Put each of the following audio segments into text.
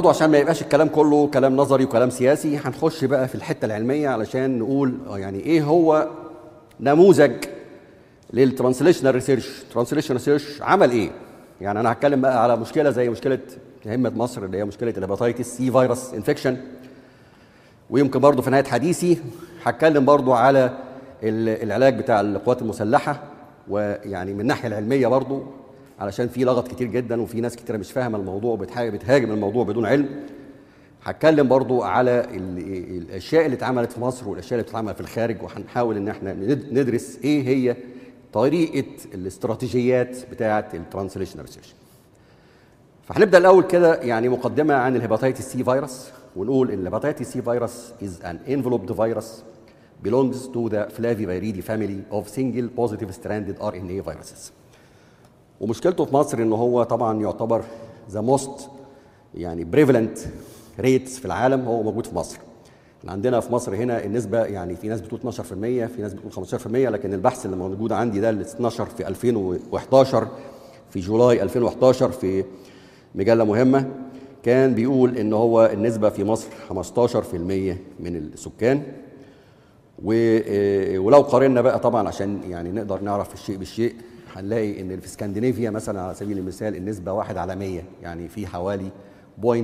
برضه عشان ما يبقاش الكلام كله كلام نظري وكلام سياسي هنخش بقى في الحته العلميه علشان نقول يعني ايه هو نموذج للترانسليشنال ريسيرش ترانسليشنال ريسيرش عمل ايه يعني انا هتكلم بقى على مشكله زي مشكله همه مصر اللي هي مشكله الهيباتيتس سي فيروس انفكشن ويمكن برضه في نهايه حديثي هتكلم برضه على العلاج بتاع القوات المسلحه ويعني من الناحيه العلميه برضه علشان في لغط كتير جدا وفي ناس كتير مش فاهمه الموضوع وبتهاجم الموضوع بدون علم هتكلم برضو على الاشياء اللي اتعملت في مصر والاشياء اللي بتتعمل في الخارج وهنحاول ان احنا ندرس ايه هي طريقه الاستراتيجيات بتاعه الترانسليشن ريسيرش فهنبدا الاول كده يعني مقدمه عن الهيباتيتس سي فيروس ونقول ان الهيباتيتس سي فيروس is an enveloped virus belongs to the Flaviviridae family of single positive stranded RNA viruses. ومشكلته في مصر ان هو طبعا يعتبر ذا موست يعني بريفلنت ريتس في العالم هو موجود في مصر. احنا عندنا في مصر هنا النسبه يعني في ناس بتقول 12% في ناس بتقول 15% لكن البحث اللي موجود عندي ده اللي 12 في 2011 في جولاي 2011 في مجله مهمه كان بيقول ان هو النسبه في مصر 15% من السكان ولو قارنا بقى طبعا عشان يعني نقدر نعرف الشيء بالشيء هنلاقي ان في اسكندنافيا مثلا على سبيل المثال النسبه واحد على 100 يعني في حوالي 0.15%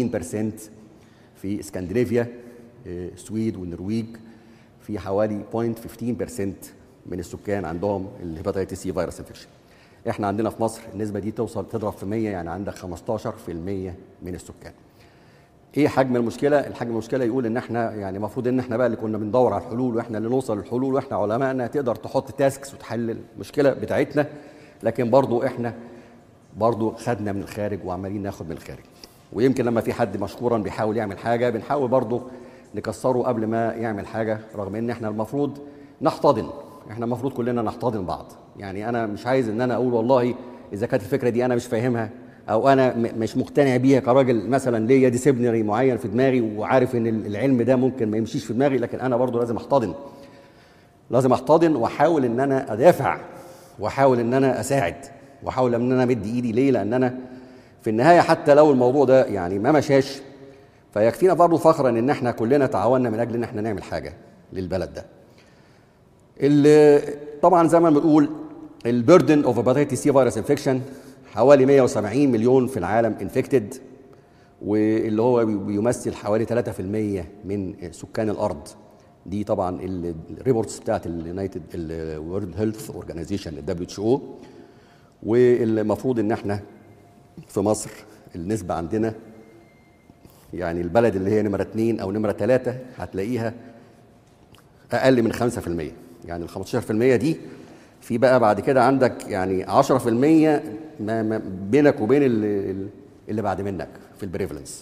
في اسكندنافيا السويد والنرويج في حوالي 0.15% من السكان عندهم الهيباتيتس سي فيروس انفكشن احنا عندنا في مصر النسبه دي توصل تضرب في 100 يعني عندك 15% من السكان ايه حجم المشكله الحجم المشكله يقول ان احنا يعني المفروض ان احنا بقى اللي كنا بندور على الحلول واحنا اللي نوصل للحلول واحنا علمائنا تقدر تحط تاسكس وتحل المشكله بتاعتنا لكن برضو احنا برضو خدنا من الخارج وعمالين ناخد من الخارج ويمكن لما في حد مشكورا بيحاول يعمل حاجه بنحاول برضو نكسره قبل ما يعمل حاجه رغم ان احنا المفروض نحتضن احنا المفروض كلنا نحتضن بعض يعني انا مش عايز ان انا اقول والله اذا كانت الفكره دي انا مش فاهمها او انا مش مقتنع بيها كراجل مثلا ليا ديسيبلينري معين في دماغي وعارف ان العلم ده ممكن ما يمشيش في دماغي لكن انا برضو لازم احتضن لازم احتضن واحاول ان انا ادافع واحاول ان انا اساعد واحاول ان انا امد ايدي ليه لان انا في النهايه حتى لو الموضوع ده يعني ما مشاش فيكفينا برضه فخرا ان احنا كلنا تعاوننا من اجل ان احنا نعمل حاجه للبلد ده اللي طبعا زي ما بنقول البردن اوف هيباتيتس سي فيروس انفكشن حوالي 170 مليون في العالم انفكتد واللي هو بيمثل حوالي 3% من سكان الارض دي طبعا الريبورتس بتاعت اليونايتد الورلد هيلث اورجانيزيشن الدبليو اتش او والمفروض ان احنا في مصر النسبه عندنا يعني البلد اللي هي نمره اثنين او نمره ثلاثه هتلاقيها اقل من 5% يعني ال 15% دي في بقى بعد كده عندك يعني 10% ما ما بينك وبين اللي, اللي بعد منك في البريفلنس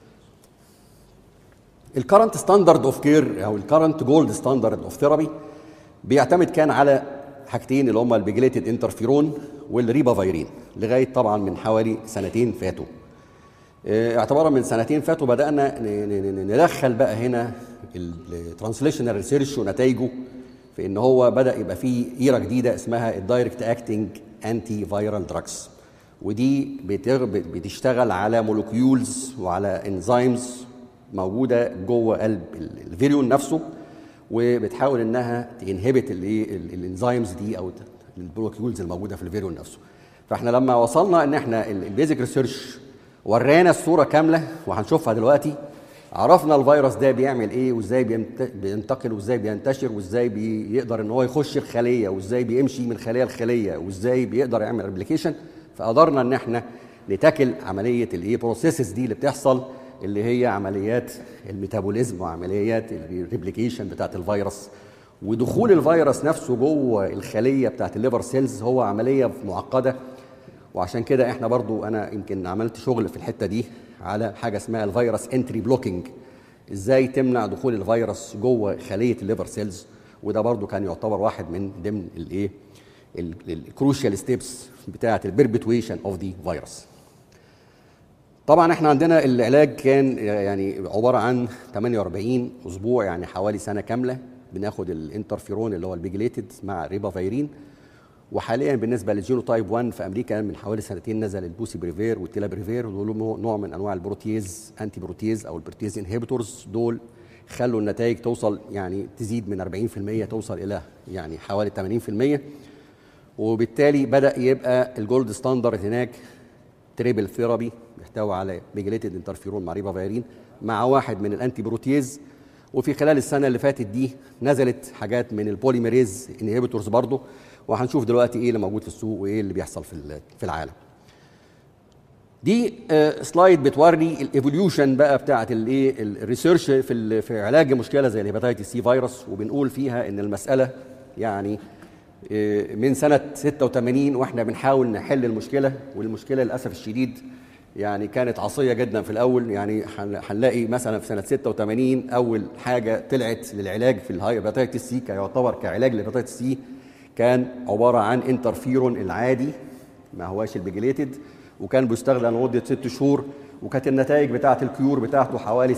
الكرنت ستاندرد اوف كير او الكرنت جولد ستاندرد اوف ثيرابي بيعتمد كان على حاجتين اللي هم البيجليتد انترفيرون والريبافيرين لغايه طبعا من حوالي سنتين فاتوا اعتبارا من سنتين فاتوا بدانا ندخل بقى هنا الترانسليشنال ريسيرش ونتائجه في ان هو بدا يبقى في ايرا جديده اسمها الدايركت اكتنج انتي فايرال دراجز ودي بتشتغل على مولكيولز وعلى انزيمز موجوده جوه قلب الفيريون نفسه وبتحاول انها تنهبت الانزيمز دي او المولكيولز الموجوده في الفيريون نفسه فاحنا لما وصلنا ان احنا البيزك ريسيرش ورانا الصوره كامله وهنشوفها دلوقتي عرفنا الفيروس ده بيعمل ايه وازاي بينتقل وازاي بينتشر وازاي بيقدر ان هو يخش الخليه وازاي بيمشي من خليه لخليه وازاي بيقدر يعمل ريبليكيشن فقدرنا ان احنا نتاكل عمليه الايه بروسيسز دي اللي بتحصل اللي هي عمليات الميتابوليزم وعمليات الريبليكيشن بتاعت الفيروس ودخول الفيروس نفسه جوه الخليه بتاعت الليفر سيلز هو عمليه معقده وعشان كده احنا برضو انا يمكن عملت شغل في الحته دي على حاجه اسمها الفيروس انتري بلوكينج ازاي تمنع دخول الفيروس جوه خليه الليفر سيلز وده برضو كان يعتبر واحد من ضمن الايه الكروشال ستيبس بتاعه البربتويشن اوف ذا فيروس طبعا احنا عندنا العلاج كان يعني عباره عن 48 اسبوع يعني حوالي سنه كامله بناخد الانترفيرون اللي هو البيجليتد مع ريبافيرين وحاليا بالنسبه للجينوتايب 1 في امريكا من حوالي سنتين نزل البوسي بريفير والتيلا بريفير ودول نوع من انواع البروتيز انتي بروتيز او البروتيز انهبيتورز دول خلوا النتائج توصل يعني تزيد من 40% توصل الى يعني حوالي 80% وبالتالي بدا يبقى الجولد ستاندرد هناك تريبل ثيرابي بيحتوي على ميجليتد انترفيرون مع ريبافيرين مع واحد من الانتي بروتيز وفي خلال السنه اللي فاتت دي نزلت حاجات من البوليميريز انهبيتورز برضه وهنشوف دلوقتي ايه اللي موجود في السوق وايه اللي بيحصل في في العالم دي سلايد بتوري الايفوليوشن بقى بتاعه الايه الريسيرش في في علاج مشكله زي الهيباتيتس سي فيروس وبنقول فيها ان المساله يعني من سنه 86 واحنا بنحاول نحل المشكله والمشكله للاسف الشديد يعني كانت عصيه جدا في الاول يعني هنلاقي مثلا في سنه 86 اول حاجه طلعت للعلاج في الهيباتيتس سي كيعتبر كعلاج للهيباتيتس سي كان عباره عن انترفيرون العادي ما هواش البيجليتد وكان بيستخدم لمده ست شهور وكانت النتائج بتاعه الكيور بتاعته حوالي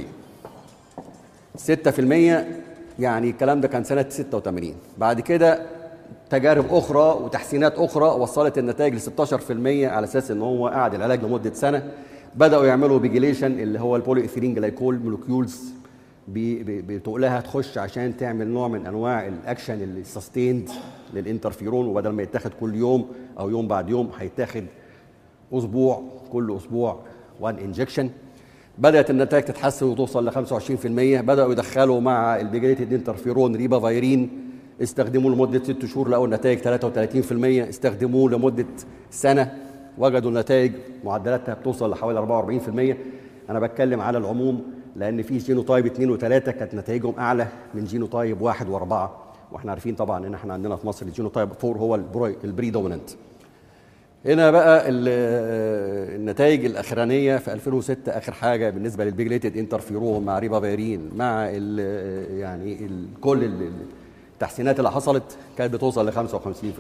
6% 6% يعني الكلام ده كان سنه 86 بعد كده تجارب اخرى وتحسينات اخرى وصلت النتائج ل 16% على اساس ان هو قعد العلاج لمده سنه بداوا يعملوا بيجيليشن اللي هو البولي ايثيلين جلايكول مولكيولز بتقلها تخش عشان تعمل نوع من انواع الاكشن اللي سستيند للانترفيرون وبدل ما يتاخد كل يوم او يوم بعد يوم هيتاخد اسبوع كل اسبوع وان انجكشن بدات النتائج تتحسن وتوصل ل 25% بداوا يدخلوا مع البيجريتد انترفيرون ريبا فايرين استخدموه لمده ست شهور لقوا النتائج 33% استخدموه لمده سنه وجدوا النتائج معدلاتها بتوصل لحوالي 44% انا بتكلم على العموم لان في جينوتايب 2 و3 كانت نتائجهم اعلى من جينوتايب 1 و4 واحنا عارفين طبعا ان احنا عندنا في مصر الجينوتايب 4 هو البريدوميننت هنا بقى النتائج الاخرانيه في 2006 اخر حاجه بالنسبه للبيجليتد انترفيرون مع ريبافيرين مع ال يعني ال كل التحسينات اللي حصلت كانت بتوصل ل 55%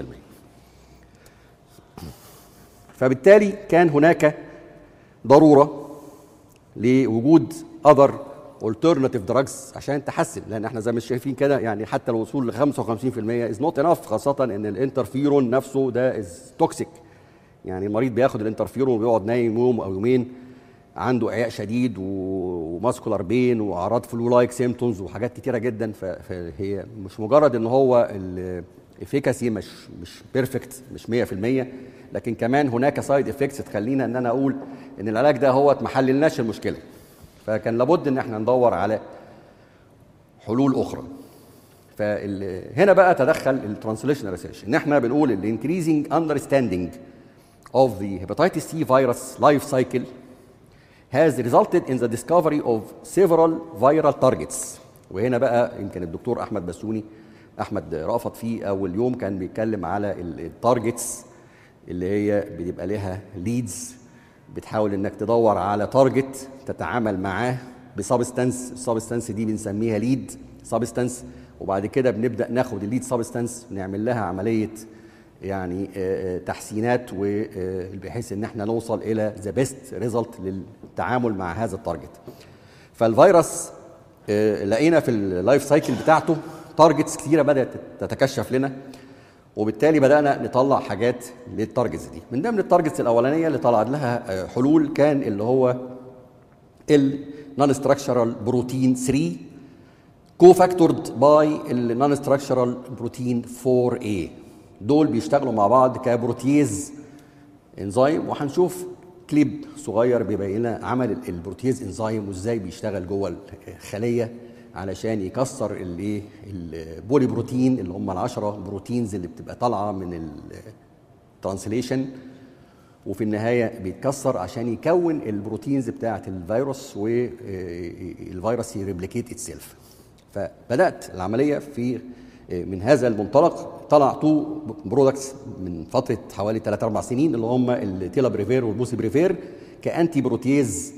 فبالتالي كان هناك ضروره لوجود اذر alternative drugs عشان تحسن لان احنا زي ما شايفين كده يعني حتى الوصول ل 55% از نوت انف خاصه ان الانترفيرون نفسه ده از توكسيك يعني المريض بياخد الانترفيرون وبيقعد نايم يوم او يومين عنده اعياء شديد وماسكولار بين واعراض فلو لايك سيمتومز وحاجات كتيره جدا فهي مش مجرد ان هو الافيكاسي مش مش بيرفكت مش 100% لكن كمان هناك سايد افكتس تخلينا ان انا اقول ان العلاج ده هو ما حللناش المشكله فكان لابد ان احنا ندور على حلول اخرى فهنا بقى تدخل الترانسليشن ريسيرش ان احنا بنقول الانكريزنج اندرستاندينج of the hepatitis C virus life cycle has resulted in the discovery of several viral targets وهنا بقى يمكن الدكتور احمد بسوني احمد رأفت في اول يوم كان بيتكلم على التارجتس اللي هي بتبقى لها ليدز بتحاول انك تدور على تارجت تتعامل معاه بسبستانس السبستانس دي بنسميها ليد سبستانس وبعد كده بنبدا ناخد الليد سبستانس نعمل لها عمليه يعني تحسينات بحيث ان احنا نوصل الى ذا بيست ريزلت للتعامل مع هذا التارجت فالفيروس لقينا في اللايف سايكل بتاعته تارجتس كثيره بدات تتكشف لنا وبالتالي بدانا نطلع حاجات للتارجتس دي من ضمن التارجتس الاولانيه اللي طلعت لها حلول كان اللي هو النون ستراكشرال بروتين 3 كوفاكتورد باي النون ستراكشرال بروتين 4A دول بيشتغلوا مع بعض كبروتيز انزيم وهنشوف كليب صغير بيبين لنا عمل البروتيز انزيم وازاي بيشتغل جوه الخليه علشان يكسر الايه البولي بروتين اللي هم العشرة بروتينز اللي بتبقى طالعه من الترانسليشن وفي النهايه بيتكسر عشان يكون البروتينز بتاعه الفيروس والفيروس يريبليكيت اتسيلف فبدات العمليه في من هذا المنطلق طلع تو برودكتس من فتره حوالي 3 4 سنين اللي هم التيلا بريفير والبوسي بريفير كانتي بروتيز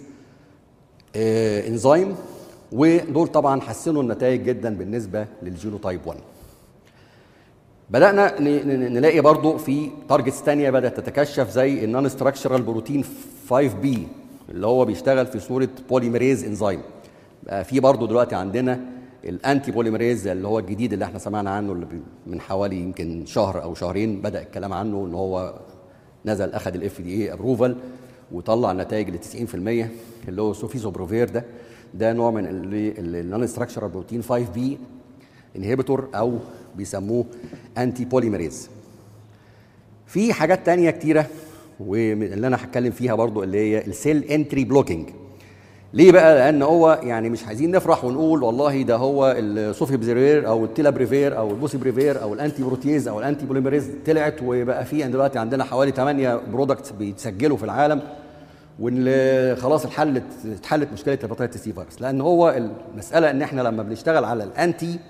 انزيم ودول طبعا حسنوا النتائج جدا بالنسبه للجينوتايب 1 بدانا نلاقي برضو في تارجتس ثانيه بدات تتكشف زي النون ستراكشرال بروتين 5 بي اللي هو بيشتغل في صوره بوليميريز انزيم بقى في برضو دلوقتي عندنا الانتي بوليمريز اللي هو الجديد اللي احنا سمعنا عنه اللي من حوالي يمكن شهر او شهرين بدا الكلام عنه ان هو نزل اخذ الاف دي اي ابروفال وطلع نتائج ل 90% اللي هو سوفيزوبروفير ده ده نوع من النون ستراكشرال بروتين 5 بي انهبيتور او بيسموه انتي بوليمريز في حاجات تانية كتيرة واللي انا هتكلم فيها برضو اللي هي السيل انتري بلوكينج ليه بقى لان هو يعني مش عايزين نفرح ونقول والله ده هو الصوفي بريفير او التيلا بريفير او البوسي بريفير او الانتي بروتيز او الانتي بوليمريز طلعت وبقى في دلوقتي عندنا حوالي 8 برودكتس بيتسجلوا في العالم وان خلاص اتحلت اتحلت مشكله الهيباتيتس سي فيروس لان هو المساله ان احنا لما بنشتغل على الانتي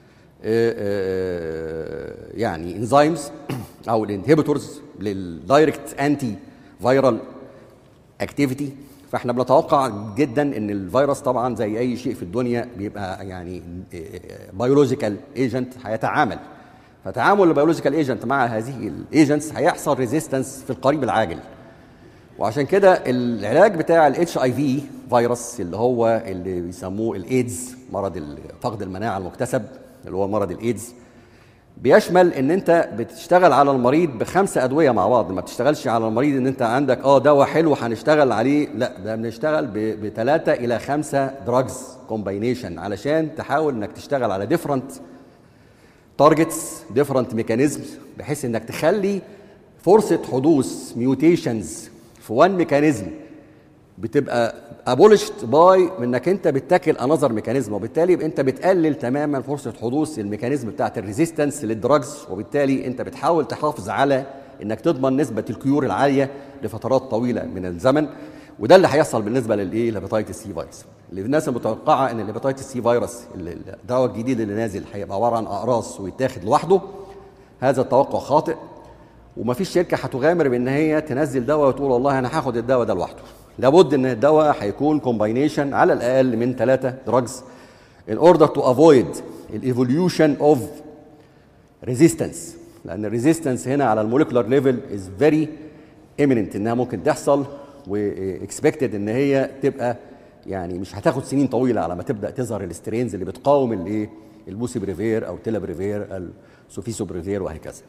يعني انزيمز او الانهبيتورز للدايركت انتي فيرال اكتيفيتي فاحنا بنتوقع جدا ان الفيروس طبعا زي اي شيء في الدنيا بيبقى يعني بيولوجيكال ايجنت هيتعامل فتعامل البيولوجيكال ايجنت مع هذه الايجنتس هيحصل ريزيستنس في القريب العاجل وعشان كده العلاج بتاع الاتش اي في فيروس اللي هو اللي بيسموه الايدز مرض فقد المناعه المكتسب اللي هو مرض الايدز بيشمل ان انت بتشتغل على المريض بخمسه ادويه مع بعض ما بتشتغلش على المريض ان انت عندك اه دواء حلو هنشتغل عليه لا ده بنشتغل بثلاثه الى خمسه دراجز كومباينيشن علشان تحاول انك تشتغل على ديفرنت تارجتس ديفرنت ميكانيزمز بحيث انك تخلي فرصه حدوث ميوتيشنز في وان ميكانيزم بتبقى ابولشت باي انك انت بتاكل انذر ميكانيزم وبالتالي انت بتقلل تماما فرصه حدوث الميكانيزم بتاعت الريزيستنس للدراجز وبالتالي انت بتحاول تحافظ على انك تضمن نسبه الكيور العاليه لفترات طويله من الزمن وده اللي هيحصل بالنسبه للايه الهيباتيتس سي فيروس اللي الناس المتوقعه ان الهيباتيتس سي فيروس الدواء الجديد اللي نازل هيبقى عباره عن اقراص ويتاخد لوحده هذا التوقع خاطئ ومفيش شركه هتغامر بان هي تنزل دواء وتقول والله انا هاخد الدواء ده لوحده لابد ان الدواء هيكون كومباينيشن على الاقل من ثلاثه دراجز in order to avoid الايفوليوشن اوف ريزيستنس لان الريزيستنس هنا على الموليكولار ليفل از فيري ايميننت انها ممكن تحصل واكسبكتد ان هي تبقى يعني مش هتاخد سنين طويله على ما تبدا تظهر السترينز اللي بتقاوم الايه البوسي بريفير او تيلا بريفير السوفيسو بريفير وهكذا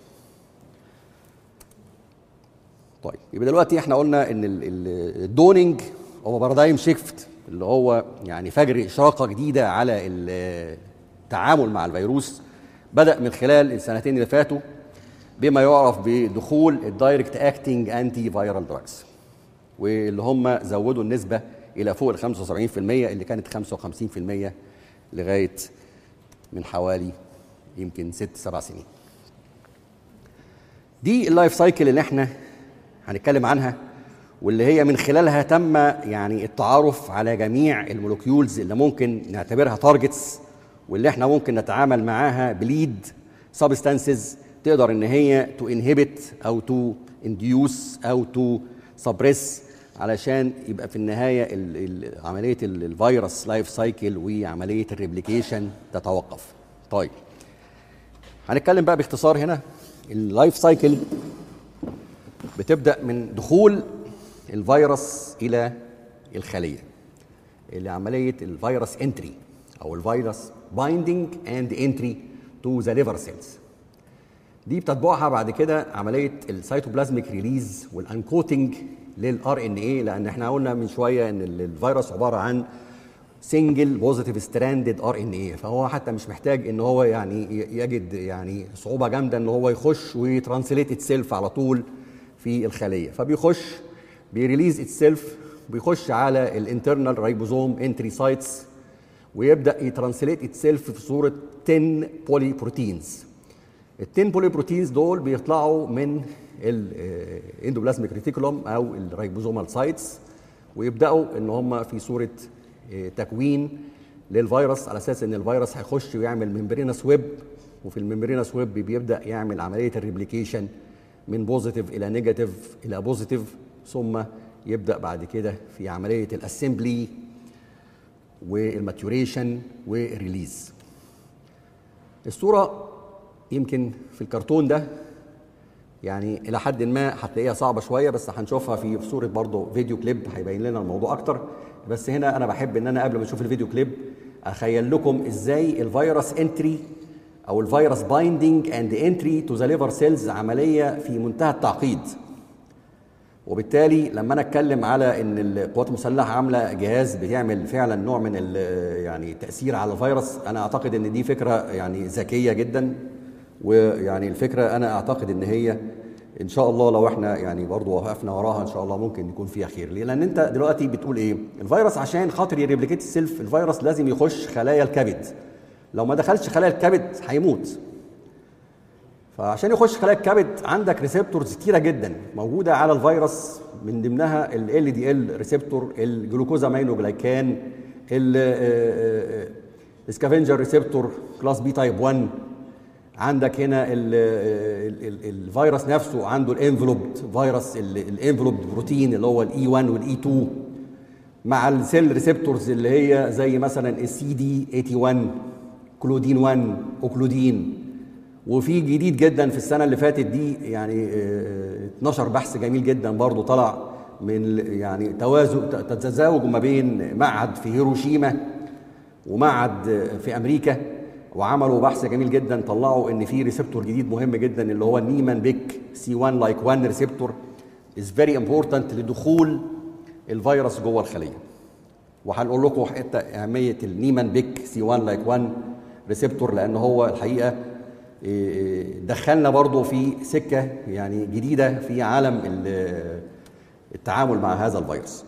طيب يبقى دلوقتي احنا قلنا ان الدونينج هو بارادايم شيفت اللي هو يعني فجر اشراقه جديده على التعامل مع الفيروس بدا من خلال السنتين اللي فاتوا بما يعرف بدخول الدايركت اكتنج انتي فايرال دراجز واللي هم زودوا النسبه الى فوق ال 75% اللي كانت 55% لغايه من حوالي يمكن ست سبع سنين. دي اللايف سايكل اللي احنا هنتكلم عنها واللي هي من خلالها تم يعني التعارف على جميع المولكيولز اللي ممكن نعتبرها تارجتس واللي احنا ممكن نتعامل معاها بليد سبستانسز تقدر ان هي تو انهبت او تو انديوس او تو سبريس علشان يبقى في النهايه ال ال عمليه الفيروس لايف سايكل وعمليه الريبليكيشن تتوقف. طيب هنتكلم بقى باختصار هنا اللايف سايكل بتبدا من دخول الفيروس الى الخليه اللي عمليه الفيروس انتري او الفيروس بايندينج اند انتري تو ذا ليفر سيلز دي بتتبعها بعد كده عمليه السيتوبلازميك ريليز والانكوتنج للار ان اي لان احنا قلنا من شويه ان الفيروس عباره عن سنجل بوزيتيف ستراندد ار ان اي فهو حتى مش محتاج ان هو يعني يجد يعني صعوبه جامده ان هو يخش ويترانسليت اتسيلف على طول في الخليه فبيخش بيريليز اتسيلف بيخش على الانترنال رايبوزوم انتري سايتس ويبدا يترانسليت اتسيلف في صوره 10 بولي بروتينز ال 10 بولي بروتينز دول بيطلعوا من الاندوبلازميك ريتيكولوم او الرايبوزومال سايتس ويبداوا ان هم في صوره تكوين للفيروس على اساس ان الفيروس هيخش ويعمل ممبرينس ويب وفي الممبرينس ويب بيبدا يعمل عمليه الريبليكيشن من بوزيتيف الى نيجاتيف الى بوزيتيف ثم يبدا بعد كده في عمليه الاسمبلي والماتوريشن والريليز الصوره يمكن في الكرتون ده يعني الى حد ما هتلاقيها صعبه شويه بس هنشوفها في صوره برضه فيديو كليب هيبين لنا الموضوع اكتر بس هنا انا بحب ان انا قبل ما اشوف الفيديو كليب اخيل لكم ازاي الفيروس انتري او الفيروس بايندينج اند انتري تو ذا ليفر سيلز عمليه في منتهى التعقيد وبالتالي لما انا اتكلم على ان القوات المسلحه عامله جهاز بيعمل فعلا نوع من يعني تاثير على الفيروس انا اعتقد ان دي فكره يعني ذكيه جدا ويعني الفكره انا اعتقد ان هي ان شاء الله لو احنا يعني برضه وقفنا وراها ان شاء الله ممكن يكون فيها خير ليه لان انت دلوقتي بتقول ايه الفيروس عشان خاطر يريبليكيت السيلف الفيروس لازم يخش خلايا الكبد لو ما دخلش خلايا الكبد هيموت فعشان يخش خلايا الكبد عندك ريسبتورز كتيره جدا موجوده على الفيروس من ضمنها ال دي ال ريسبتور الجلوكوزامينوجلايكان السكافنجر ريسبتور كلاس بي تايب 1 عندك هنا الفيروس نفسه عنده الانفلوبد فيروس الانفلوبد بروتين اللي هو الاي 1 والاي 2 مع السيل ريسبتورز اللي هي زي مثلا السي دي 81 كلودين 1 اوكلودين وفي جديد جدا في السنه اللي فاتت دي يعني 12 بحث جميل جدا برضو طلع من يعني توازن تزاوج ما بين معهد في هيروشيما ومعهد في امريكا وعملوا بحث جميل جدا طلعوا ان في ريسبتور جديد مهم جدا اللي هو النيمان بيك سي 1 لايك 1 ريسبتور از فيري امبورتنت لدخول الفيروس جوه الخليه وهنقول لكم حته اهميه النيمان بيك سي 1 لايك 1 ريسبتور لان هو الحقيقه دخلنا برضو في سكه يعني جديده في عالم التعامل مع هذا الفيروس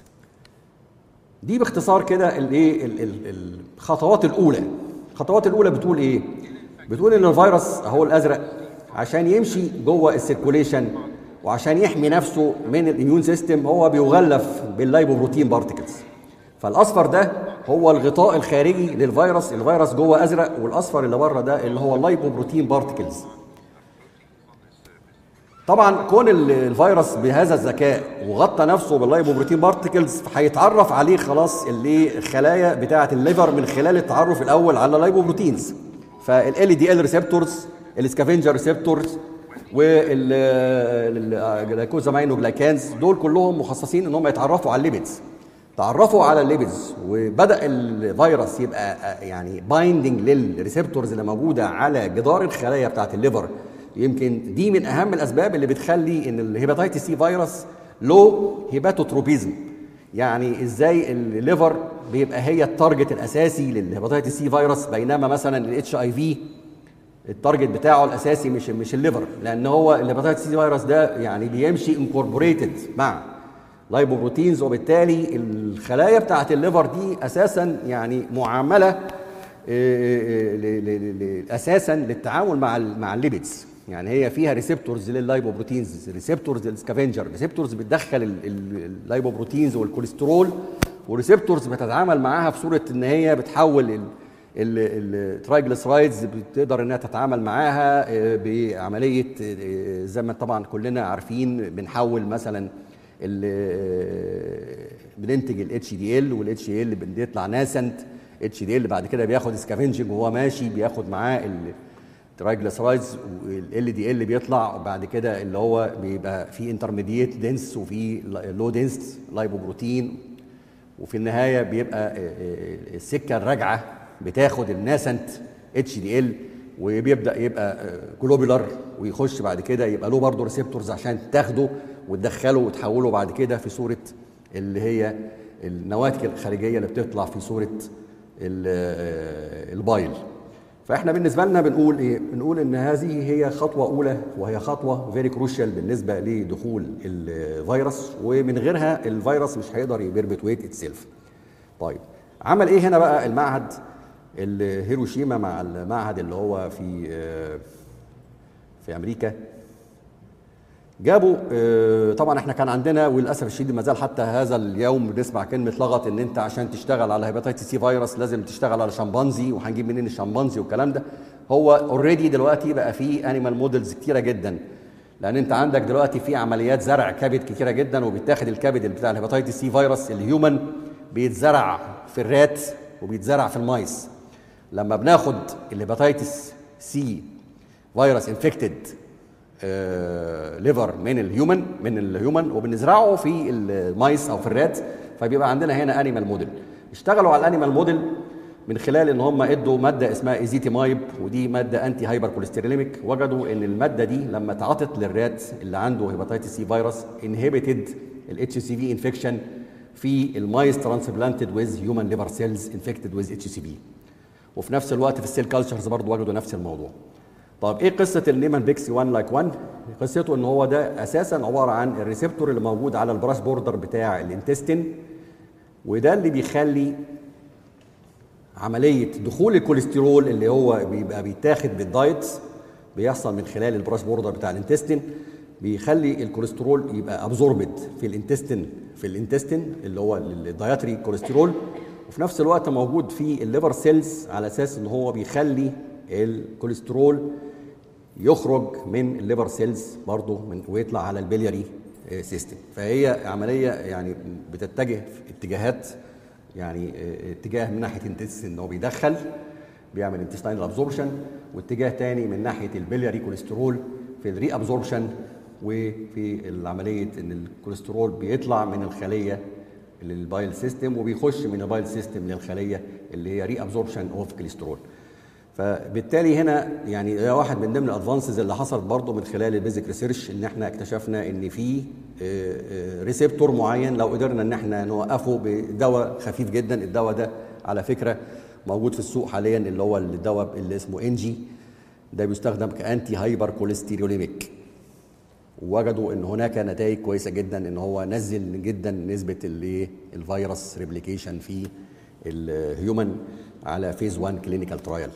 دي باختصار كده الايه الخطوات الاولى الخطوات الاولى بتقول ايه بتقول ان الفيروس اهو الازرق عشان يمشي جوه السيركوليشن وعشان يحمي نفسه من الاميون سيستم هو بيغلف باللايبوبروتين بارتكلز فالاصفر ده هو الغطاء الخارجي للفيروس الفيروس جوه ازرق والاصفر اللي بره ده اللي هو اللايبوبروتين بارتكلز طبعا كون الفيروس بهذا الذكاء وغطى نفسه باللايبوبروتين بارتكلز هيتعرف عليه خلاص اللي الخلايا بتاعه الليفر من خلال التعرف الاول على اللايبوبروتينز فال دي ال ريسبتورز السكافنجر ريسبتورز والجلايكوزامينوجلايكانز دول كلهم مخصصين ان هم يتعرفوا على الليبيدز تعرفوا على الليبيدز وبدا الفيروس يبقى يعني بايندنج للريسبتورز اللي موجوده على جدار الخلايا بتاعه الليفر يمكن دي من اهم الاسباب اللي بتخلي ان الهيباتيتس سي فيروس له هيباتوتروبيزم يعني ازاي الليفر بيبقى هي التارجت الاساسي للهيباتيتس سي فيروس بينما مثلا الاتش اي في التارجت بتاعه الاساسي مش مش الليفر لان هو الهيباتيتس سي فيروس ده يعني بيمشي انكوربوريتد مع لايبوبروتينز وبالتالي الخلايا بتاعه الليفر دي اساسا يعني معامله اساسا للتعامل مع مع الليبيدز يعني هي فيها ريسبتورز لللايبوبروتينز ريسبتورز للسكافنجر ريسبتورز بتدخل اللايبوبروتينز والكوليسترول وريسبتورز بتتعامل معاها في صوره ان هي بتحول الترايجليسرايدز بتقدر انها تتعامل معاها بعمليه زي ما طبعا كلنا عارفين بنحول مثلا بننتج الاتش دي ال والاتش دي ال بيطلع ناسنت اتش دي ال بعد كده بياخد سكافنجنج وهو ماشي بياخد معاه الترايجليسرايدز والال دي ال بيطلع وبعد كده اللي هو بيبقى في انترميديت دنس وفي لو دنس لايبوبروتين وفي النهايه بيبقى السكه الراجعه بتاخد الناسنت اتش دي ال وبيبدا يبقى جلوبولار ويخش بعد كده يبقى له برضه ريسبتورز عشان تاخده وتدخله وتحوله بعد كده في صوره اللي هي النواتج الخارجيه اللي بتطلع في صوره البايل فاحنا بالنسبه لنا بنقول ايه بنقول ان هذه هي خطوه اولى وهي خطوه فيري كروشال بالنسبه لدخول الفيروس ومن غيرها الفيروس مش هيقدر يبربتويت اتسيلف طيب عمل ايه هنا بقى المعهد هيروشيما مع المعهد اللي هو في في امريكا جابوا طبعا احنا كان عندنا وللاسف الشديد ما زال حتى هذا اليوم بنسمع كلمه لغط ان انت عشان تشتغل على هيباتيتس سي فيروس لازم تشتغل على شمبانزي وهنجيب منين الشمبانزي والكلام ده هو اوريدي دلوقتي بقى في انيمال موديلز كتيره جدا لان انت عندك دلوقتي في عمليات زرع كبد كتيره جدا وبيتاخد الكبد اللي بتاع الهيباتيتس سي فيروس الهيومن بيتزرع في الرات وبيتزرع في المايس لما بناخد الهيباتيتس سي فيروس انفكتد ليفر من الهيومن من الهيومن وبنزرعه في المايس او في الرات فبيبقى عندنا هنا انيمال موديل اشتغلوا على الانيمال موديل من خلال ان هم ادوا ماده اسمها ايزيتيمايب ودي ماده انتي هايبر كوليستروليميك وجدوا ان الماده دي لما اتعطت للرات اللي عنده هيباتيتس سي فيروس انهبيتد الاتش سي في انفكشن في المايس ترانسبلانتد ويز هيومن ليفر سيلز انفكتد ويز اتش سي في وفي نفس الوقت في السيل كالتشرز برضه وجدوا نفس الموضوع طب ايه قصه النيمان بيكسي 1 لايك 1 قصته ان هو ده اساسا عباره عن الريسبتور اللي موجود على البراس بوردر بتاع الانتستين وده اللي بيخلي عمليه دخول الكوليسترول اللي هو بيبقى بيتاخد بالدايت بيحصل من خلال البراس بوردر بتاع الانتستين بيخلي الكوليسترول يبقى ابزوربد في الانتستين في الانتستين اللي هو الدايتري كوليسترول وفي نفس الوقت موجود في الليفر سيلز على اساس ان هو بيخلي الكوليسترول يخرج من الليفر سيلز برضه من ويطلع على البلياري سيستم فهي عمليه يعني بتتجه في اتجاهات يعني اتجاه من ناحيه الانتستين ان هو بيدخل بيعمل انتستينال ابزوربشن واتجاه تاني من ناحيه البلياري كوليسترول في الري ابزوربشن وفي عمليه ان الكوليسترول بيطلع من الخليه للبايل سيستم وبيخش من البايل سيستم للخليه اللي هي ري ابزوربشن اوف كوليسترول فبالتالي هنا يعني ده واحد من ضمن الادفانسز اللي حصلت برضه من خلال البيزك ريسيرش ان احنا اكتشفنا ان في ريسبتور معين لو قدرنا ان احنا نوقفه بدواء خفيف جدا الدواء ده على فكره موجود في السوق حاليا اللي هو الدواء اللي اسمه انجي ده بيستخدم كانتي هايبر كوليستيروليميك وجدوا ان هناك نتائج كويسه جدا ان هو نزل جدا نسبه الفيروس ريبليكيشن في الهيومن على فيز 1 كلينيكال ترايل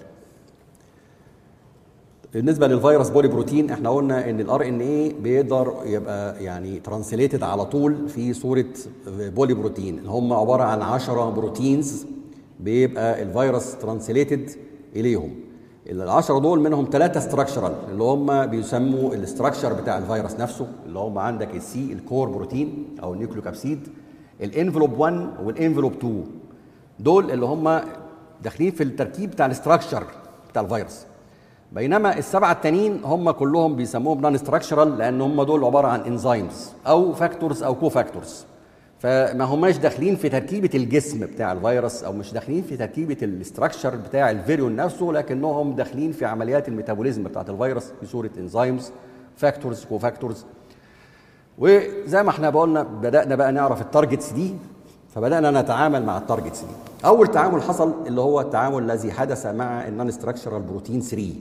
بالنسبه للفيروس بولي بروتين احنا قلنا ان الار ان اي بيقدر يبقى يعني ترانسليتد على طول في صوره بولي بروتين هم عباره عن 10 بروتينز بيبقى الفيروس ترانسليتد اليهم العشرة دول منهم ثلاثة ستراكشرال اللي هم بيسموا الاستراكشر بتاع الفيروس نفسه اللي هم عندك السي الكور بروتين او النيوكليوكابسيد الانفلوب 1 والانفلوب 2 دول اللي هم داخلين في التركيب بتاع الاستراكشر بتاع الفيروس بينما السبعه التانيين هم كلهم بيسموهم نون ستراكشرال لان هم دول عباره عن انزيمز او فاكتورز او كو فاكتورز فما هماش داخلين في تركيبه الجسم بتاع الفيروس او مش داخلين في تركيبه الاستراكشر بتاع الفيريون نفسه لكنهم داخلين في عمليات الميتابوليزم بتاعت الفيروس في صوره انزيمز فاكتورز كو فاكتورز وزي ما احنا قلنا بدانا بقى نعرف التارجتس دي فبدانا نتعامل مع التارجتس دي اول تعامل حصل اللي هو التعامل الذي حدث مع النون ستراكشرال بروتين 3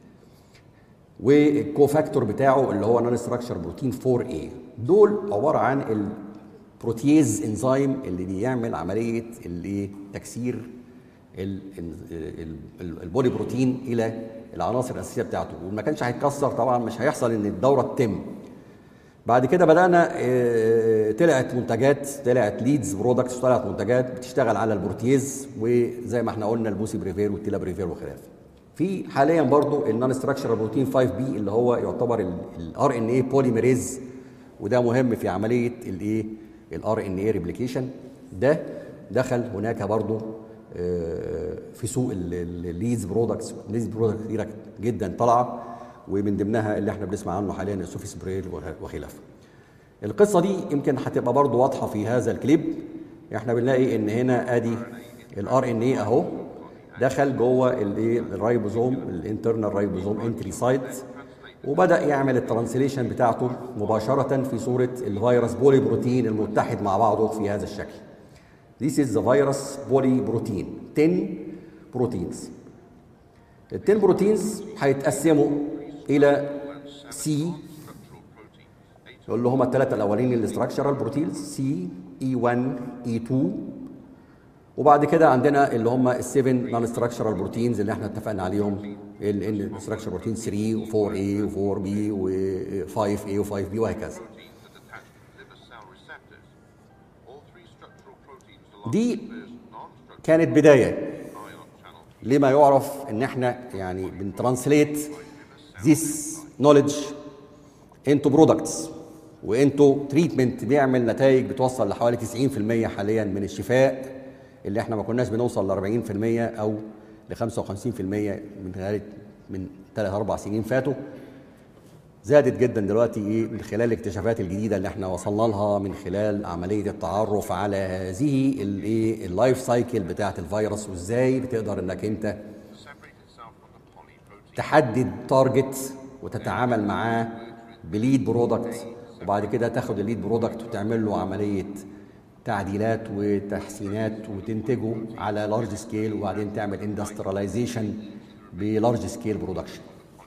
والكوفاكتور بتاعه اللي هو نون ستراكشر بروتين 4 a دول عباره عن البروتيز انزيم اللي بيعمل عمليه اللي تكسير البولي بروتين الى العناصر الاساسيه بتاعته وما كانش هيتكسر طبعا مش هيحصل ان الدوره تتم بعد كده بدانا طلعت منتجات طلعت ليدز برودكتس طلعت منتجات بتشتغل على البروتيز وزي ما احنا قلنا البوسي بريفير والتيلا بريفير وخلافه في حاليا برضو النون ستراكشرال بروتين 5 بي اللي هو يعتبر الار ان اي بوليميريز وده مهم في عمليه الايه الار ان اي ريبليكيشن ده دخل هناك برضو في سوق الليدز برودكتس الليدز برودكتس كتيره جدا طالعه ومن ضمنها اللي احنا بنسمع عنه حاليا السوفي سبريل وخلافه. القصه دي يمكن هتبقى برضو واضحه في هذا الكليب احنا بنلاقي ان هنا ادي الار ان اي اهو دخل جوه الايه الرايبوزوم الانترنال رايبوزوم انتري سايت وبدا يعمل الترانسليشن بتاعته مباشره في صوره الفيروس بولي بروتين المتحد مع بعضه في هذا الشكل. This is the virus polyprotein 10 proteins. ال 10 بروتينز هيتقسموا الى سي اللي هم الثلاثه الاولين الاستراكشرال بروتينز سي اي 1 اي 2 وبعد كده عندنا اللي هم السفن نون ستراكشرال بروتينز اللي احنا اتفقنا عليهم الاستراكشر بروتين 3 و4 اي و4 بي و5 اي و5 بي وهكذا دي كانت بدايه لما يعرف ان احنا يعني بنترانسليت this knowledge into products وانتو تريتمنت بيعمل نتائج بتوصل لحوالي 90% حاليا من الشفاء اللي احنا ما كناش بنوصل ل 40% او ل 55% من غير من ثلاث اربع سنين فاتوا زادت جدا دلوقتي ايه من خلال الاكتشافات الجديده اللي احنا وصلنا لها من خلال عمليه التعرف على هذه الايه اللايف سايكل بتاعه الفيروس وازاي بتقدر انك انت تحدد تارجت وتتعامل معاه بليد برودكت وبعد كده تاخد الليد برودكت وتعمل له عمليه تعديلات وتحسينات وتنتجه على لارج سكيل وبعدين تعمل اندستريلايزيشن بلارج سكيل برودكشن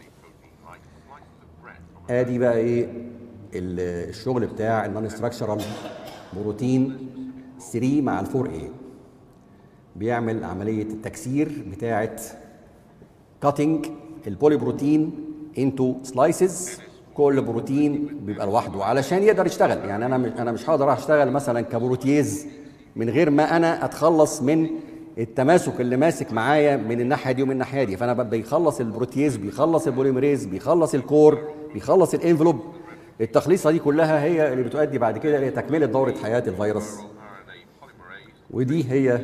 ادي بقى ايه الشغل بتاع النون ستراكشرال بروتين 3 مع ال 4 a بيعمل عمليه التكسير بتاعه كاتنج البولي بروتين انتو سلايسز كل بروتين بيبقى لوحده علشان يقدر يشتغل يعني انا مش انا مش هقدر اشتغل مثلا كبروتيز من غير ما انا اتخلص من التماسك اللي ماسك معايا من الناحيه دي ومن الناحيه دي فانا بيخلص البروتيز بيخلص البوليمريز بيخلص الكور بيخلص الانفلوب التخليصه دي كلها هي اللي بتؤدي بعد كده الى تكمله دوره حياه الفيروس ودي هي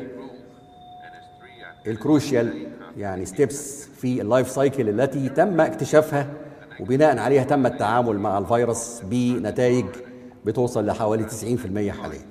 الكروشيال يعني ستيبس في اللايف سايكل التي تم اكتشافها وبناء عليها تم التعامل مع الفيروس بنتائج بتوصل لحوالي 90% حاليا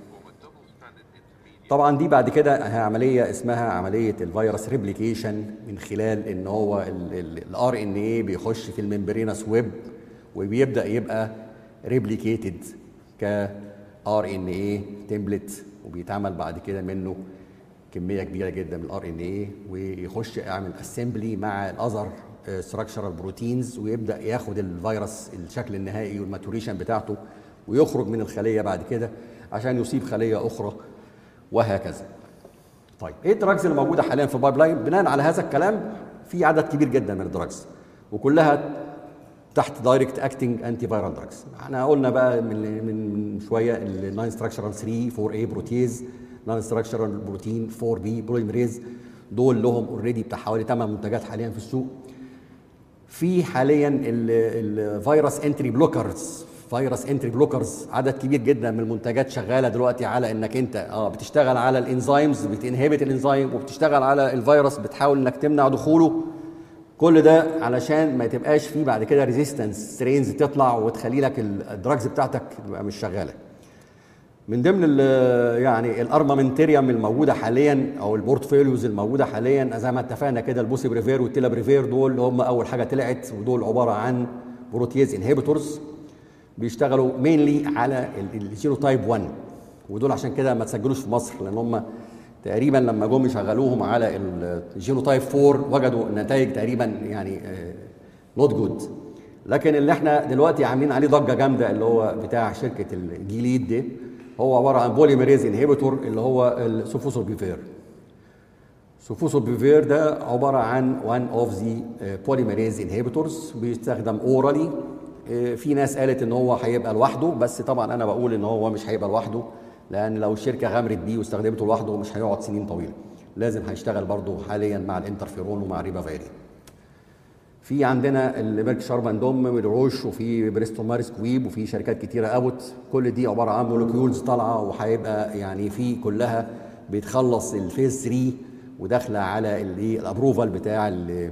طبعا دي بعد كده عمليه اسمها عمليه الفيروس ريبليكيشن من خلال ان هو الار ان اي بيخش في الممبرينس ويب وبيبدا يبقى ريبليكيتد ك ار ان اي تمبلت وبيتعمل بعد كده منه كميه كبيره جدا من الار ان اي ويخش يعمل اسمبلي مع الاذر ستراكشرال بروتينز ويبدا ياخد الفيروس الشكل النهائي والماتوريشن بتاعته ويخرج من الخليه بعد كده عشان يصيب خليه اخرى وهكذا. طيب ايه الدراجز اللي موجوده حاليا في البايب لاين؟ بناء على هذا الكلام في عدد كبير جدا من الدراجز وكلها تحت دايركت اكتنج انتي فيرال دراجز. احنا قلنا بقى من من شويه الناين ستراكشرال 3 4 a بروتيز نون ستراكشرال بروتين 4 بي بوليمريز دول لهم اوريدي بتاع حوالي 8 منتجات حاليا في السوق في حاليا الفيروس انتري بلوكرز فيروس انتري بلوكرز عدد كبير جدا من المنتجات شغاله دلوقتي على انك انت اه بتشتغل على الانزيمز بتنهبت الانزيم وبتشتغل على الفيروس بتحاول انك تمنع دخوله كل ده علشان ما تبقاش فيه بعد كده ريزيستنس سترينز تطلع وتخلي لك الدراجز بتاعتك تبقى مش شغاله من ضمن يعني الارمامنتيريوم الموجوده حاليا او البورتفوليوز الموجوده حاليا زي ما اتفقنا كده البوسي بريفير والتيلا بريفير دول اللي هم اول حاجه طلعت ودول عباره عن بروتيز انهبيتورز بيشتغلوا مينلي على الجينوتايب 1 ودول عشان كده ما تسجلوش في مصر لان هم تقريبا لما جم يشغلوهم على الجينوتايب 4 وجدوا نتائج تقريبا يعني نوت جود لكن اللي احنا دلوقتي عاملين عليه ضجه جامده اللي هو بتاع شركه الجيليد دي هو عباره عن بوليميريز انهبيتور اللي هو السوفوسوبيفير سوفوسوبيفير ده عباره عن وان اوف ذا بوليميريز انهبيتورز بيستخدم اورالي في ناس قالت ان هو هيبقى لوحده بس طبعا انا بقول ان هو مش هيبقى لوحده لان لو الشركه غامرت بيه واستخدمته لوحده مش هيقعد سنين طويله لازم هيشتغل برضه حاليا مع الانترفيرون ومع ريبافيرين في عندنا الميرك شارمان دوم والروش وفي بريستول مارس كويب وفي شركات كتيره اوت كل دي عباره عن مولكيولز طالعه وهيبقى يعني في كلها بيتخلص الفيز 3 وداخله على الايه الابروفال بتاع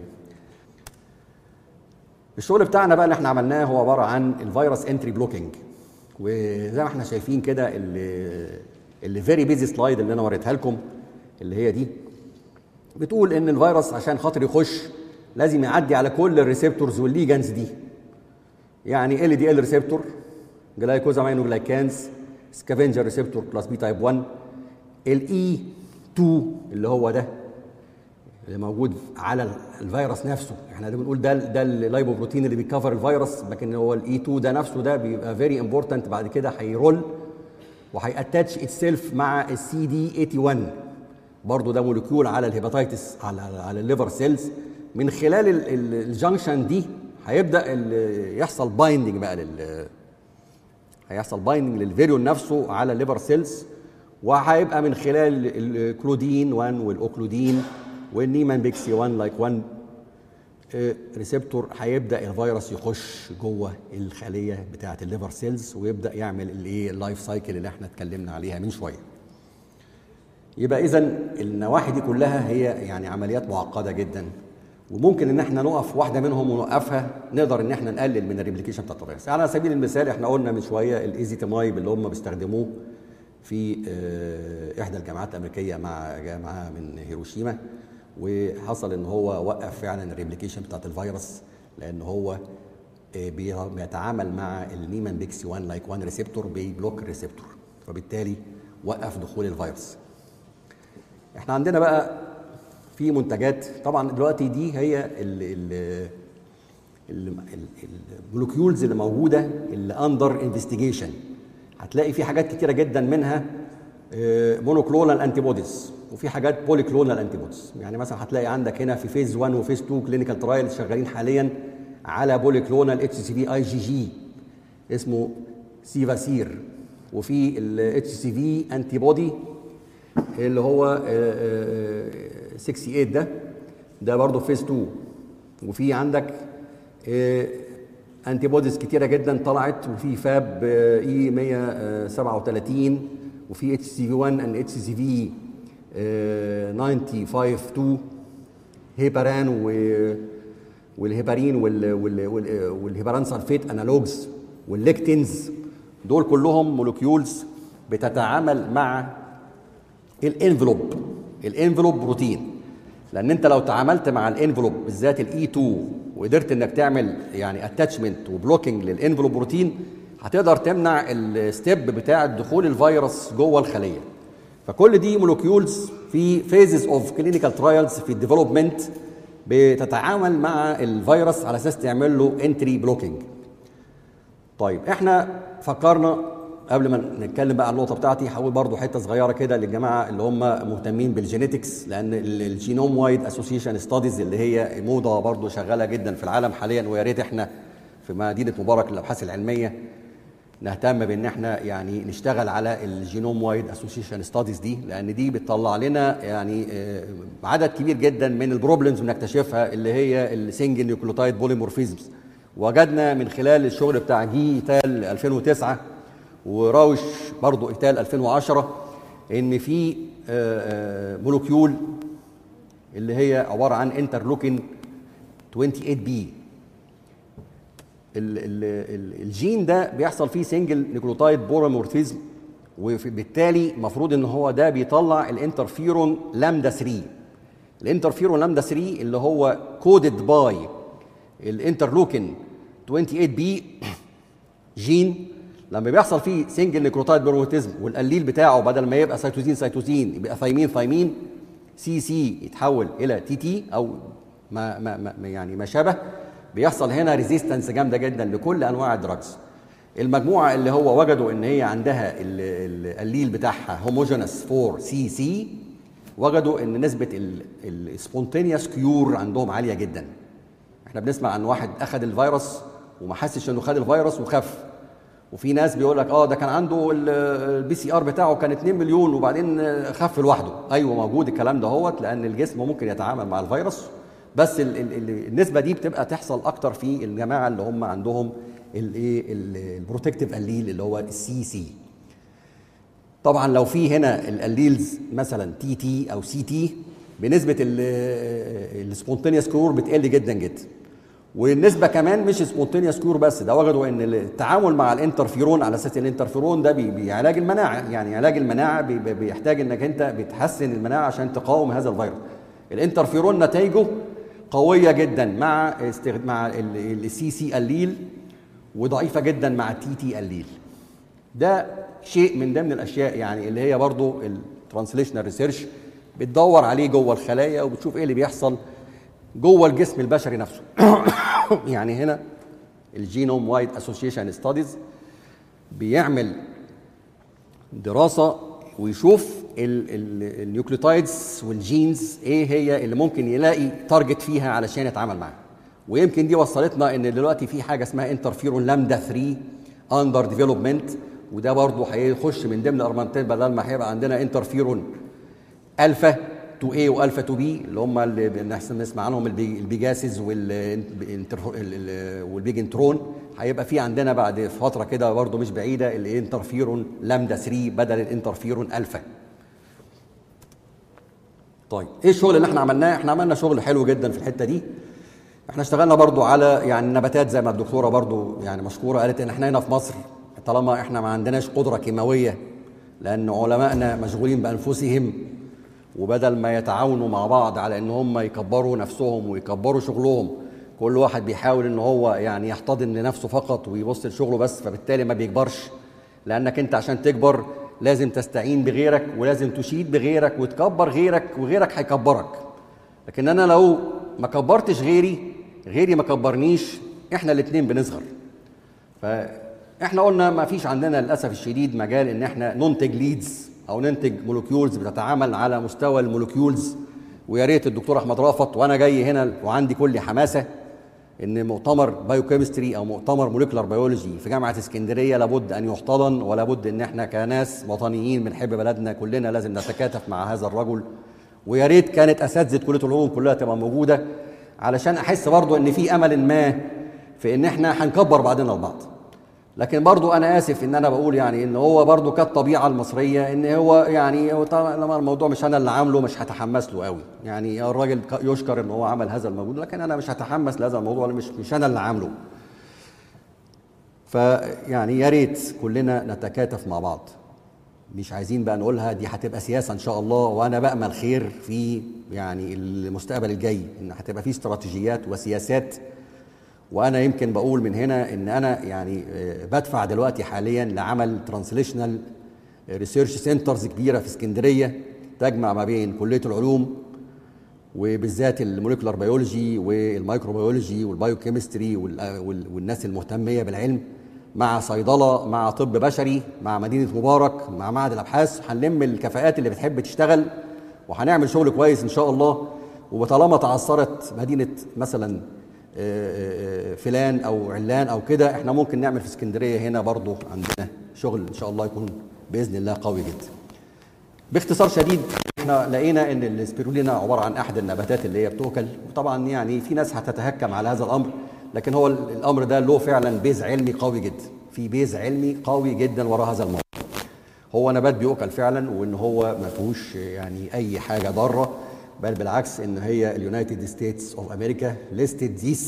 الشغل بتاعنا بقى اللي احنا عملناه هو عباره عن الفيروس انتري بلوكينج وزي ما احنا شايفين كده اللي فيري بيزي سلايد اللي انا وريتها لكم اللي هي دي بتقول ان الفيروس عشان خاطر يخش لازم يعدي على كل الريسبتورز والليجنز دي يعني ال دي ال ريسبتور جلايكوزامينو جلايكانز سكافنجر ريسبتور بلس بي تايب 1 الاي 2 اللي هو ده اللي موجود على الفيروس نفسه احنا ده بنقول ده ده اللايبوبروتين اللي بيكفر الفيروس لكن هو الاي 2 ده نفسه ده بيبقى فيري امبورتنت بعد كده هيرول وهياتاتش اتسيلف مع السي دي 81 برضه ده مولكيول على الهيباتيتس على على الليفر سيلز من خلال الجنكشن دي هيبدا يحصل بايندنج بقى لل هيحصل بايندنج للفيريون نفسه على الليفر سيلز وهيبقى من خلال الكلودين 1 والاوكلودين والنيمان بيكسي 1 لايك 1 ريسبتور هيبدا الفيروس يخش جوه الخليه بتاعه الليفر سيلز ويبدا يعمل الايه اللايف سايكل اللي احنا اتكلمنا عليها من شويه يبقى اذا النواحي دي كلها هي يعني عمليات معقده جدا وممكن ان احنا نقف واحده منهم ونوقفها نقدر ان احنا نقلل من الريبليكيشن بتاعت الفيروس على سبيل المثال احنا قلنا من شويه الايزيتيمايب اللي هم بيستخدموه في آه، احدى الجامعات الامريكيه مع جامعه من هيروشيما وحصل ان هو وقف فعلا الريبليكيشن بتاعت الفيروس لان هو آه، بي- بيتعامل مع النيمان بيكسي 1 لايك 1 ريسبتور بيبلوك الريسبتور فبالتالي وقف دخول الفيروس احنا عندنا بقى في منتجات طبعا دلوقتي دي هي ال ال ال- ال- المولكيولز اللي موجوده اللي اندر انفستيجيشن هتلاقي في حاجات كتيره جدا منها مونوكلونال انتي بوديز وفي حاجات بوليكلونال انتي بوديز يعني مثلا هتلاقي عندك هنا في فيز 1 وفيز 2 كلينيكال ترايل شغالين حاليا على بوليكلونال اتش سي في اي جي جي اسمه سيفاسير وفي الاتش سي في انتي بودي اللي هو 68 ده ده برضه فيز 2 وفي عندك انتي بوديز كتيره جدا طلعت وفي فاب اي 137 وفي اتش سي في 1 ان اتش سي في 952 هيبران و والهيبارين وال وال وال والهيباران سلفيت انالوجز والليكتينز دول كلهم مولكيولز بتتعامل مع الانفلوب الانفلوب بروتين لان انت لو تعاملت مع الانفلوب بالذات الاي 2 وقدرت انك تعمل يعني اتاتشمنت وبلوكينج للانفلوب بروتين هتقدر تمنع الستيب بتاع دخول الفيروس جوه الخليه فكل دي مولكيولز في فيزز اوف كلينيكال ترايلز في الديفلوبمنت بتتعامل مع الفيروس على اساس تعمل له انتري بلوكينج طيب احنا فكرنا قبل ما نتكلم بقى عن النقطه بتاعتي هقول برضو حته صغيره كده للجماعه اللي هم مهتمين بالجينيتكس لان الجينوم وايد اسوسيشن ستاديز اللي هي موضه برضو شغاله جدا في العالم حاليا ويا ريت احنا في مدينه مبارك للابحاث العلميه نهتم بان احنا يعني نشتغل على الجينوم وايد اسوسيشن ستاديز دي لان دي بتطلع لنا يعني آه، عدد كبير جدا من البروبلمز بنكتشفها اللي هي السنجل نيوكليوتايد بوليمورفيزمز وجدنا من خلال الشغل بتاع جي ايتال 2009 وراوش برضو ايتال 2010 ان في آه، آه، مولكيول اللي هي عباره عن انترلوكين 28 بي ال- ال- ال- الجين ده بيحصل فيه سنجل نيوكليوتايد بورامورفيزم وبالتالي المفروض ان هو ده بيطلع الانترفيرون لامدا 3 الانترفيرون لامدا 3 اللي هو كودد باي الانترلوكين 28 بي جين لما بيحصل فيه سنجل نيكروتايد بروموتيزم والقليل بتاعه بدل ما يبقى سيتوزين سيتوزين يبقى ثايمين ثايمين سي سي يتحول الى تي تي او ما, ما, ما يعني ما شابه بيحصل هنا ريزيستنس جامده جدا لكل انواع الدراجز المجموعه اللي هو وجدوا ان هي عندها ال- القليل بتاعها هوموجينس 4 سي سي وجدوا ان نسبه السبونتينيوس كيور عندهم عاليه جدا احنا بنسمع عن واحد اخذ الفيروس وما حسش انه خد الفيروس وخف وفي ناس بيقول لك اه ده كان عنده البي سي ار بتاعه كان 2 مليون وبعدين خف لوحده ايوه موجود الكلام ده هوت لان الجسم ممكن يتعامل مع الفيروس بس ال ال ال النسبه دي بتبقى تحصل اكتر في الجماعه اللي هم عندهم الايه البروتكتيف قليل اللي هو السي سي طبعا لو في هنا الاليلز مثلا تي تي او سي تي بنسبه السبونتينيوس كور بتقل جدا جدا والنسبة كمان مش سبونتينيوس كور بس ده وجدوا ان التعامل مع الانترفيرون على اساس الانترفيرون ده بي- بيعالج المناعة يعني علاج المناعة بي- بي- بيحتاج انك انت بتحسن المناعة عشان تقاوم هذا الفيروس الانترفيرون نتائجه قوية جدا مع استخد... مع السي سي قليل وضعيفة جدا مع التي تي قليل ده شيء من ضمن الاشياء يعني اللي هي برضو الترانسليشنال ريسيرش بتدور عليه جوه الخلايا وبتشوف ايه اللي بيحصل جوه الجسم البشري نفسه يعني هنا الجينوم وايد اسوسيشن ستاديز بيعمل دراسه ويشوف النيوكليوتايدز والجينز ايه هي اللي ممكن يلاقي تارجت فيها علشان يتعامل معاها ويمكن دي وصلتنا ان دلوقتي في حاجه اسمها انترفيرون لامدا 3 اندر ديفلوبمنت وده برضه هيخش من ضمن الارمانتات بدل ما هيبقى عندنا انترفيرون الفا 2 a والفا 2 b اللي هم اللي بنحس- بنسمع عنهم البي- البيجاسز والانتر- ال- ال- والبيجنترون هيبقى في عندنا بعد فتره كده برضه مش بعيده الانترفيرون لامدا 3 بدل الانترفيرون الفا طيب ايه الشغل اللي احنا عملناه احنا عملنا شغل حلو جدا في الحته دي احنا اشتغلنا برضو على يعني نباتات زي ما الدكتوره برضو يعني مشكوره قالت ان احنا هنا في مصر طالما احنا ما عندناش قدره كيماويه لان علمائنا مشغولين بانفسهم وبدل ما يتعاونوا مع بعض على ان هم يكبروا نفسهم ويكبروا شغلهم كل واحد بيحاول ان هو يعني يحتضن لنفسه فقط ويبص لشغله بس فبالتالي ما بيكبرش لانك انت عشان تكبر لازم تستعين بغيرك ولازم تشيد بغيرك وتكبر غيرك وغيرك هيكبرك لكن انا لو ما كبرتش غيري غيري ما كبرنيش احنا الاثنين بنصغر فاحنا قلنا ما فيش عندنا للاسف الشديد مجال ان احنا ننتج ليدز او ننتج مولكيولز بتتعامل على مستوى المولكيولز ويا ريت الدكتور احمد رافت وانا جاي هنا وعندي كل حماسه ان مؤتمر بايوكيمستري او مؤتمر موليكولار بيولوجي في جامعه اسكندريه لابد ان يحتضن ولا بد ان احنا كناس وطنيين بنحب بلدنا كلنا لازم نتكاتف مع هذا الرجل ويا ريت كانت اساتذه كليه العلوم كلها تبقى موجوده علشان احس برضو ان في امل ما في ان احنا هنكبر بعضنا البعض لكن برضو انا اسف ان انا بقول يعني ان هو برضو كالطبيعه المصريه ان هو يعني هو طبعا الموضوع مش انا اللي عامله مش هتحمس له قوي يعني الراجل يشكر ان هو عمل هذا الموضوع لكن انا مش هتحمس لهذا الموضوع مش مش انا اللي عامله فيعني يا ريت كلنا نتكاتف مع بعض مش عايزين بقى نقولها دي هتبقى سياسه ان شاء الله وانا بامل خير في يعني المستقبل الجاي ان هتبقى في استراتيجيات وسياسات وانا يمكن بقول من هنا ان انا يعني بدفع دلوقتي حاليا لعمل ترانسليشنال ريسيرش سنترز كبيره في اسكندريه تجمع ما بين كليه العلوم وبالذات الموليكولار بيولوجي والمايكروبيولوجي والبايوكيمستري والناس المهتميه بالعلم مع صيدله مع طب بشري مع مدينه مبارك مع معهد الابحاث هنلم الكفاءات اللي بتحب تشتغل وهنعمل شغل كويس ان شاء الله وطالما تعثرت مدينه مثلا فلان او علان او كده احنا ممكن نعمل في اسكندريه هنا برضو عندنا شغل ان شاء الله يكون باذن الله قوي جدا. باختصار شديد احنا لقينا ان السبيرولينا عباره عن احد النباتات اللي هي بتؤكل وطبعا يعني في ناس هتتهكم على هذا الامر لكن هو الامر ده له فعلا بيز علمي قوي جدا في بيز علمي قوي جدا وراء هذا الموضوع. هو نبات بيؤكل فعلا وان هو ما فيهوش يعني اي حاجه ضاره بل بالعكس ان هي اليونايتد ستيتس اوف امريكا listed this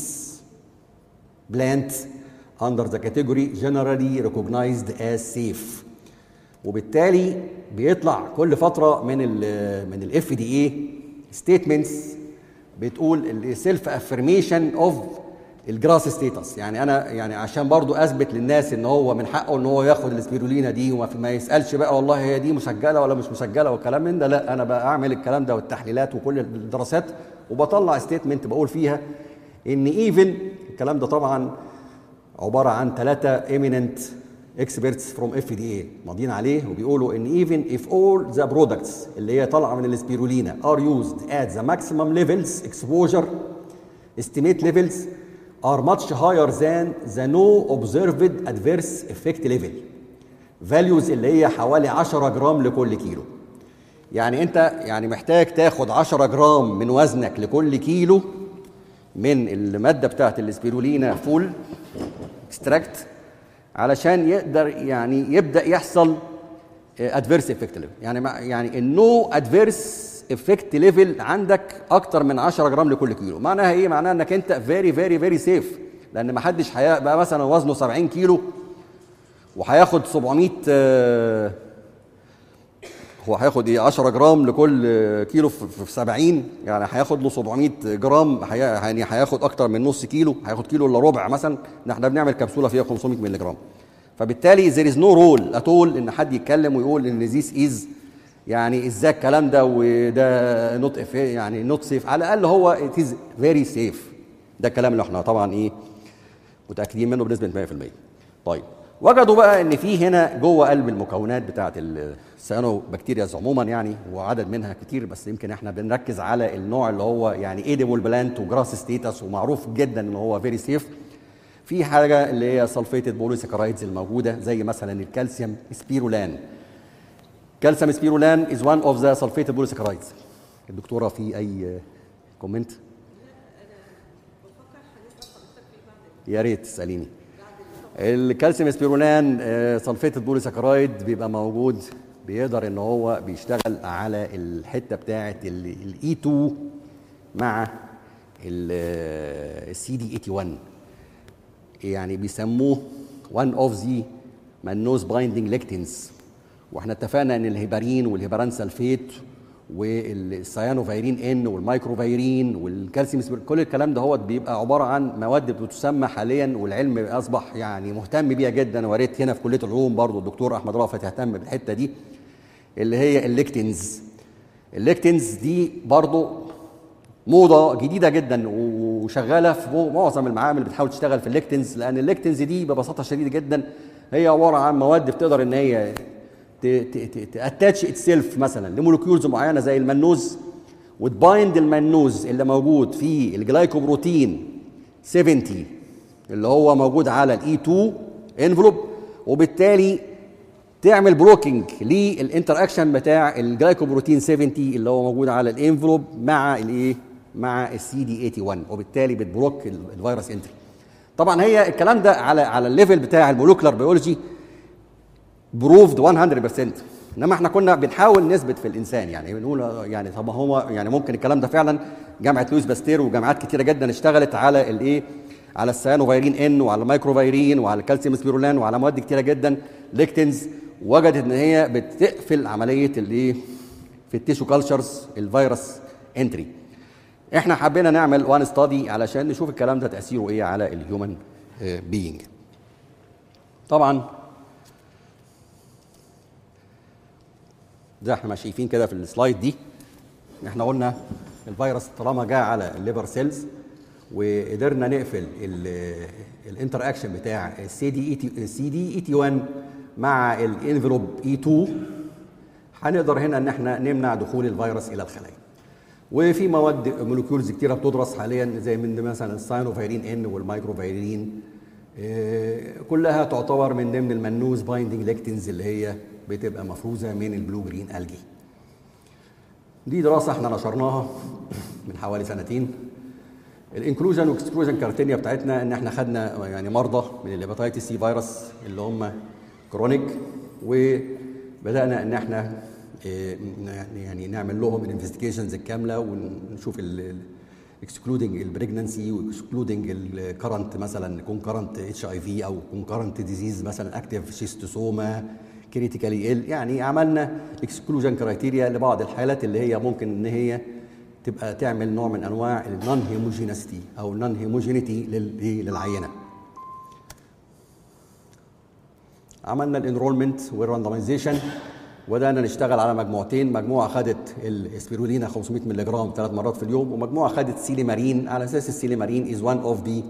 plant under the category generally recognized as safe وبالتالي بيطلع كل فتره من ال من الاف دي اي ستيتمنتس بتقول السيلف افرميشن اوف الجراس ستيتس يعني انا يعني عشان برضو اثبت للناس ان هو من حقه ان هو ياخد السبيرولينا دي وما يسالش بقى والله هي دي مسجله ولا مش مسجله والكلام من ده لا انا بقى اعمل الكلام ده والتحليلات وكل الدراسات وبطلع ستيتمنت بقول فيها ان ايفن الكلام ده طبعا عباره عن ثلاثه ايميننت اكسبرتس فروم اف دي اي ماضيين عليه وبيقولوا ان ايفن اف اول ذا برودكتس اللي هي طالعه من السبيرولينا ار يوزد ات ذا ماكسيمم ليفلز اكسبوجر estimate levels are much higher than the no observed adverse effect level values اللي هي حوالي 10 جرام لكل كيلو يعني انت يعني محتاج تاخد 10 جرام من وزنك لكل كيلو من الماده بتاعت الاسبيرولينا فول اكستراكت علشان يقدر يعني يبدا يحصل ادفيرس افكت ليفل يعني يعني النو ادفيرس افكت ليفل عندك اكتر من 10 جرام لكل كيلو معناها ايه معناها انك انت فيري فيري فيري سيف لان ما حدش هيبقى مثلا وزنه 70 كيلو وهياخد 700 آه هو هياخد ايه 10 جرام لكل كيلو في 70 يعني هياخد له 700 جرام حي... يعني هياخد اكتر من نص كيلو هياخد كيلو الا ربع مثلا احنا بنعمل كبسوله فيها 500 مللي جرام فبالتالي there is no role at all ان حد يتكلم ويقول ان this is يعني ازاي الكلام ده وده نوت يعني نوت سيف على الاقل هو ات از فيري سيف ده الكلام اللي احنا طبعا ايه متاكدين منه بنسبه 100% طيب وجدوا بقى ان في هنا جوه قلب المكونات بتاعه السيانو بكتيرياز عموما يعني وعدد منها كتير بس يمكن احنا بنركز على النوع اللي هو يعني ايديمول بلانت وجراس ستيتس ومعروف جدا ان هو فيري سيف في حاجه اللي هي سلفيتد بوليساكرايدز الموجوده زي مثلا الكالسيوم سبيرولان كالسيوم سبيرولان از وان اوف ذا سلفيتد بوليساكرايدز الدكتوره في اي كومنت يا ريت تساليني الكالسيوم سبيرولان سلفيتد بوليساكرايد بيبقى موجود بيقدر ان هو بيشتغل على الحته بتاعه الاي 2 مع السي دي 81 يعني بيسموه one of the mannose binding lectins واحنا اتفقنا ان الهيبارين والهيباران سلفيت والسيانوفيرين ان والمايكروفيرين والكالسيوم كل الكلام ده هو بيبقى عباره عن مواد بتسمى حاليا والعلم اصبح يعني مهتم بيها جدا وريت هنا في كليه العلوم برضه الدكتور احمد رافت يهتم بالحته دي اللي هي الليكتينز الليكتينز دي برضه موضه جديده جدا وشغاله في معظم المعامل بتحاول تشتغل في الليكتينز لان الليكتينز دي ببساطه شديده جدا هي عباره عن مواد بتقدر ان هي تاتاتش اتسيلف مثلا لمولكيولز معينه زي المنوز وتبايند المنوز اللي موجود في الجلايكوبروتين 70 اللي هو موجود على الاي 2 انفلوب وبالتالي تعمل بلوكينج للانتر اكشن بتاع الجلايكوبروتين 70 اللي هو موجود على الانفلوب مع الايه مع السي دي 81 وبالتالي بتبلوك الفيروس انتري طبعا هي الكلام ده على على الليفل بتاع المولكيولار بيولوجي بروفد 100% انما احنا كنا بنحاول نثبت في الانسان يعني بنقول يعني طب هو يعني ممكن الكلام ده فعلا جامعه لويس باستير وجامعات كتيره جدا اشتغلت على الايه على السيانوفيرين ان وعلى الميكروفيرين وعلى الكالسيوم سبيرولان وعلى مواد كتيره جدا ليكتنز وجدت ان هي بتقفل عمليه الايه في التيشو كالتشرز الفيروس انتري احنا حبينا نعمل وان ستادي علشان نشوف الكلام ده تاثيره ايه على الهيومن بينج طبعا زي احنا ما شايفين كده في السلايد دي احنا قلنا الفيروس طالما جاء على الليفر سيلز وقدرنا نقفل الانتر اكشن بتاع السي دي اي سي دي اي تي 1 مع الانفلوب اي 2 هنقدر هنا ان احنا نمنع دخول الفيروس الى الخلايا وفي مواد مولكيولز كتيره بتدرس حاليا زي من مثلا الساينوفيرين ان والمايكروفيرين كلها تعتبر من ضمن المنوز بايندنج ليكتنز اللي هي بتبقى مفروزه من البلو جرين الجي دي دراسه احنا نشرناها من حوالي سنتين الانكلوجن واكسكلوجن كارتينيا بتاعتنا ان احنا خدنا يعني مرضى من الهيباتيتس سي فيروس اللي هم كرونيك وبدانا ان احنا يعني نعمل لهم الانفستيجيشنز الكامله ونشوف اكسكلودنج البريجننسي واكسكلودنج الكرنت مثلا كونكرنت اتش اي في او كونكرنت ديزيز مثلا اكتيف شيستوسوما كريتيكالي ال يعني عملنا اكسكلوجن كرايتيريا لبعض الحالات اللي هي ممكن ان هي تبقى تعمل نوع من انواع النون هيموجينستي او النون هيموجينيتي للعينه عملنا الانرولمنت والراندمايزيشن وبدانا نشتغل على مجموعتين مجموعه خدت الاسبيرولينا 500 مللي جرام ثلاث مرات في اليوم ومجموعه خدت سيليمارين على اساس السيليمارين از وان اوف ذا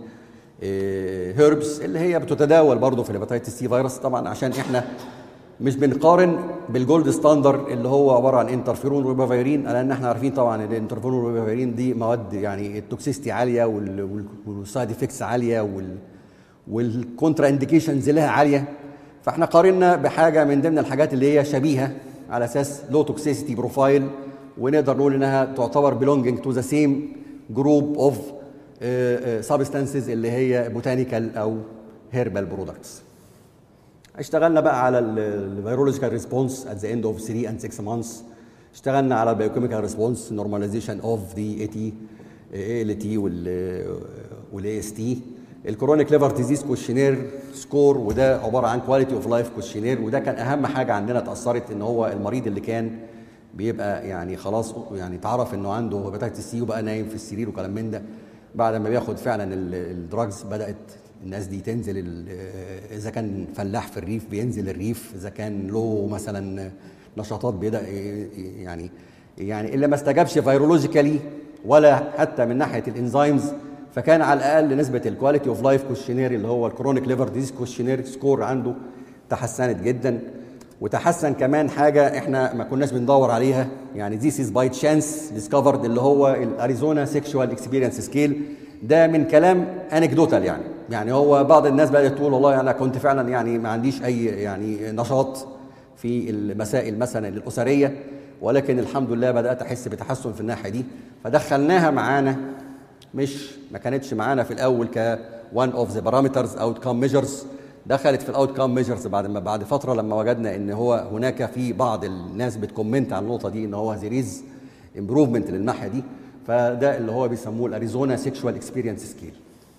هيربس اللي هي بتتداول برضه في الهيباتيتس سي فيروس طبعا عشان احنا مش بنقارن بالجولد ستاندر اللي هو عباره عن انترفيرون وريبافيرين لان احنا عارفين طبعا ان الانترفيرون والريبافيرين دي مواد يعني التوكسيستي عاليه والسايد افكتس عاليه وال والكونترا انديكيشنز لها عاليه فاحنا قارنا بحاجه من ضمن الحاجات اللي هي شبيهه على اساس لو توكسيسيتي بروفايل ونقدر نقول انها تعتبر belonging تو ذا سيم جروب اوف سبستانسز اللي هي بوتانيكال او هيربال برودكتس اشتغلنا بقى على الفيرولوجيكال ريسبونس ات ذا اند اوف 3 اند 6 مانثس اشتغلنا على البيوكيميكال ريسبونس نورماليزيشن اوف ذا اي تي اي ال تي والاي اس تي الكرونيك ليفر ديزيز كوشنير سكور وده عباره عن كواليتي اوف لايف كوشنير وده كان اهم حاجه عندنا اتاثرت ان هو المريض اللي كان بيبقى يعني خلاص يعني اتعرف انه عنده هيباتيتس سي وبقى نايم في السرير وكلام من ده بعد ما بياخد فعلا الدراجز بدات الناس دي تنزل اذا كان فلاح في الريف بينزل الريف اذا كان له مثلا نشاطات بيبدا يعني يعني اللي ما استجابش فيرولوجيكالي ولا حتى من ناحيه الانزيمز فكان على الاقل نسبه الكواليتي اوف لايف كوشنير اللي هو الكرونيك ليفر ديزيز كوشنير سكور عنده تحسنت جدا وتحسن كمان حاجه احنا ما كناش بندور عليها يعني ذيس از باي تشانس ديسكفرد اللي هو الاريزونا سيكشوال اكسبيرينس سكيل ده من كلام انكدوتال يعني يعني هو بعض الناس بدات تقول والله انا كنت فعلا يعني ما عنديش اي يعني نشاط في المسائل مثلا الاسريه ولكن الحمد لله بدات احس بتحسن في الناحيه دي فدخلناها معانا مش ما كانتش معانا في الاول ك one of the parameters outcome measures دخلت في الاوت كام ميجرز بعد ما بعد فتره لما وجدنا ان هو هناك في بعض الناس بتكومنت على النقطه دي ان هو زيريز امبروفمنت للناحيه دي فده اللي هو بيسموه الاريزونا سيكشوال اكسبيرينس سكيل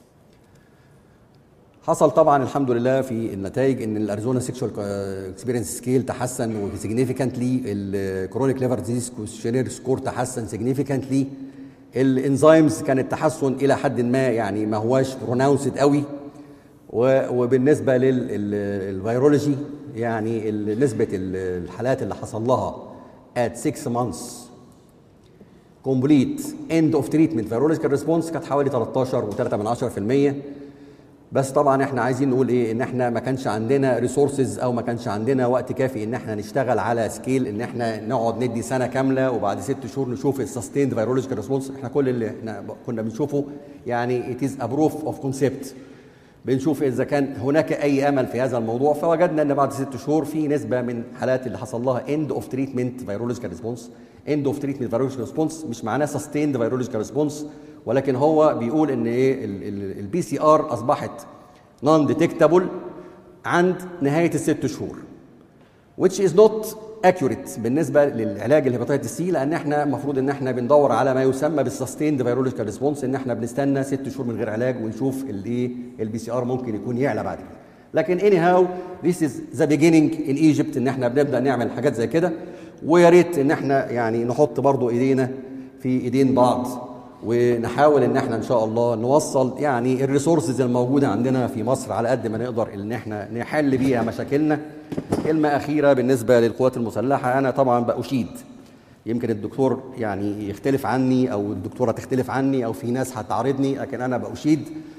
حصل طبعا الحمد لله في النتائج ان الاريزونا سيكشوال اكسبيرينس سكيل تحسن سيجنيفيكانتلي الكرونيك ليفر ديزيز كويشنير سكور تحسن سيجنيفيكانتلي الانزيمز كان التحسن الى حد ما يعني ما هواش بروناونسد قوي وبالنسبه للفيرولوجي يعني نسبه الحالات اللي حصل لها at 6 months complete end of treatment virological response كانت حوالي 13 و3 من 10% بس طبعا احنا عايزين نقول ايه ان احنا ما كانش عندنا ريسورسز او ما كانش عندنا وقت كافي ان احنا نشتغل على سكيل ان احنا نقعد ندي سنه كامله وبعد ست شهور نشوف السستيند فيرولوجيكال ريسبونس احنا كل اللي احنا كنا بنشوفه يعني ات از ا بروف اوف كونسبت بنشوف اذا كان هناك اي امل في هذا الموضوع فوجدنا ان بعد ست شهور في نسبه من حالات اللي حصل لها اند اوف تريتمنت فيرولوجيكال ريسبونس اند اوف تريتمنت فيرولوجيكال ريسبونس مش معناه سستيند فيرولوجيكال ريسبونس ولكن هو بيقول ان ايه البي سي ار اصبحت نون ديتكتابل عند نهايه الست شهور which is not accurate بالنسبه للعلاج الهيباتيتس سي لان احنا المفروض ان احنا بندور على ما يسمى بالسستيند فيرولوجيكال ريسبونس ان احنا بنستنى ست شهور من غير علاج ونشوف الايه البي سي ار ممكن يكون يعلى بعد كده لكن اني هاو ذيس از ذا بيجيننج ان ايجيبت ان احنا بنبدا نعمل حاجات زي كده ويا ريت ان احنا يعني نحط برضو ايدينا في ايدين بعض ونحاول ان احنا ان شاء الله نوصل يعني الريسورسز الموجوده عندنا في مصر على قد ما نقدر ان احنا نحل بيها مشاكلنا كلمه اخيره بالنسبه للقوات المسلحه انا طبعا باشيد يمكن الدكتور يعني يختلف عني او الدكتوره تختلف عني او في ناس هتعارضني لكن انا باشيد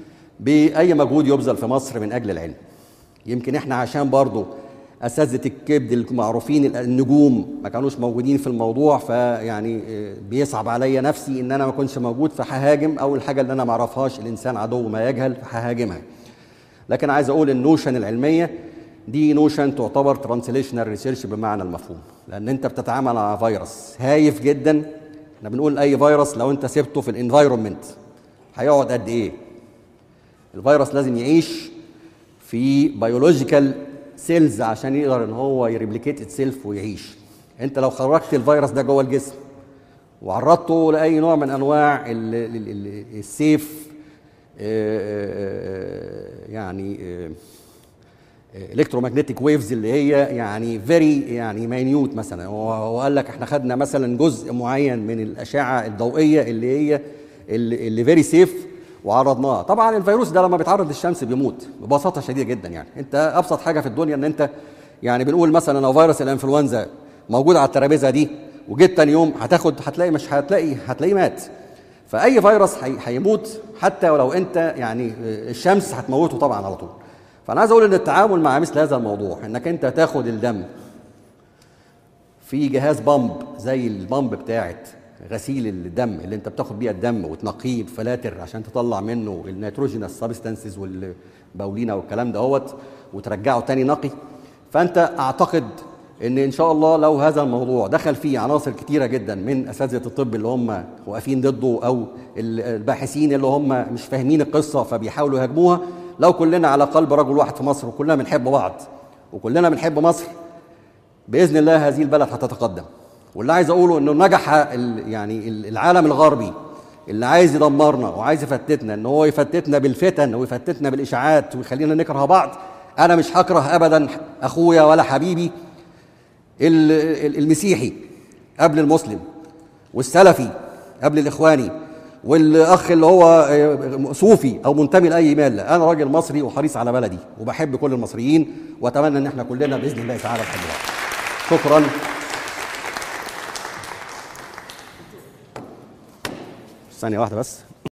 باي مجهود يبذل في مصر من اجل العلم يمكن احنا عشان برضه اساتذه الكبد المعروفين النجوم ما كانوش موجودين في الموضوع فيعني بيصعب عليا نفسي ان انا ما اكونش موجود فههاجم او الحاجه اللي انا ما اعرفهاش الانسان عدو ما يجهل فههاجمها لكن عايز اقول النوشن العلميه دي نوشن تعتبر ترانسليشنال ريسيرش بمعنى المفهوم لان انت بتتعامل مع فيروس هايف جدا احنا بنقول اي فيروس لو انت سبته في الانفايرمنت هيقعد قد ايه الفيروس لازم يعيش في بيولوجيكال سيلز عشان يقدر ان هو يريبليكيت اتسيلف ويعيش انت لو خرجت الفيروس ده جوه الجسم وعرضته لاي نوع من انواع السيف يعني الكترومagnetic ويفز اللي هي يعني فيري يعني ماينيوت مثلا وقال لك احنا خدنا مثلا جزء معين من الاشعه الضوئيه اللي هي اللي فيري سيف وعرضناها طبعا الفيروس ده لما بيتعرض للشمس بيموت ببساطه شديده جدا يعني انت ابسط حاجه في الدنيا ان انت يعني بنقول مثلا لو فيروس الانفلونزا موجود على الترابيزه دي وجيت تاني يوم هتاخد هتلاقي مش هتلاقي هتلاقيه مات فاي فيروس هيموت حتى ولو انت يعني الشمس هتموته طبعا على طول فانا عايز اقول ان التعامل مع مثل هذا الموضوع انك انت تاخد الدم في جهاز بامب زي البامب بتاعت غسيل الدم اللي انت بتاخد بيها الدم وتنقيه بفلاتر عشان تطلع منه النيتروجينس سبستانسز والبولينا والكلام دهوت وترجعه تاني نقي فانت اعتقد ان ان شاء الله لو هذا الموضوع دخل فيه عناصر كتيره جدا من اساتذه الطب اللي هم واقفين ضده او الباحثين اللي هم مش فاهمين القصه فبيحاولوا يهاجموها لو كلنا على قلب رجل واحد في مصر وكلنا بنحب بعض وكلنا بنحب مصر باذن الله هذه البلد هتتقدم واللي عايز اقوله انه نجح يعني العالم الغربي اللي عايز يدمرنا وعايز يفتتنا ان هو يفتتنا بالفتن ويفتتنا بالاشاعات ويخلينا نكره بعض انا مش هكره ابدا اخويا ولا حبيبي المسيحي قبل المسلم والسلفي قبل الاخواني والاخ اللي هو صوفي او منتمي لاي مله انا راجل مصري وحريص على بلدي وبحب كل المصريين واتمنى ان احنا كلنا باذن الله تعالى نحب بعض شكرا ثانيه واحده بس